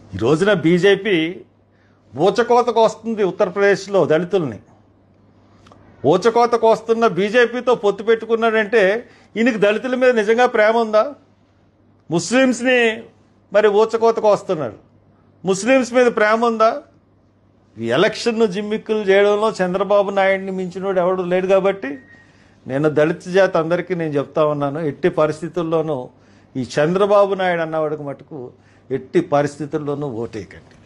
ఈ రోజున బీజేపీ ఊచకోతకు వస్తుంది ఉత్తరప్రదేశ్లో దళితుల్ని ఊచకోతకు వస్తున్న బీజేపీతో పొత్తు పెట్టుకున్నాడంటే ఈయనకి దళితుల మీద నిజంగా ప్రేమ ఉందా ముస్లిమ్స్ని మరి ఊచకోతకు వస్తున్నాడు ముస్లిమ్స్ మీద ప్రేమ ఉందా ఈ ఎలక్షన్ జిమ్మిక్కులు చేయడంలో చంద్రబాబు నాయుడిని మించినోడు ఎవడు లేడు కాబట్టి నేను దళిత జాతి అందరికీ నేను చెప్తా ఉన్నాను ఎట్టి పరిస్థితుల్లోనూ ఈ చంద్రబాబు నాయుడు అన్నవాడికి మటుకు ఎట్టి పరిస్థితుల్లోనూ ఓటేయకండి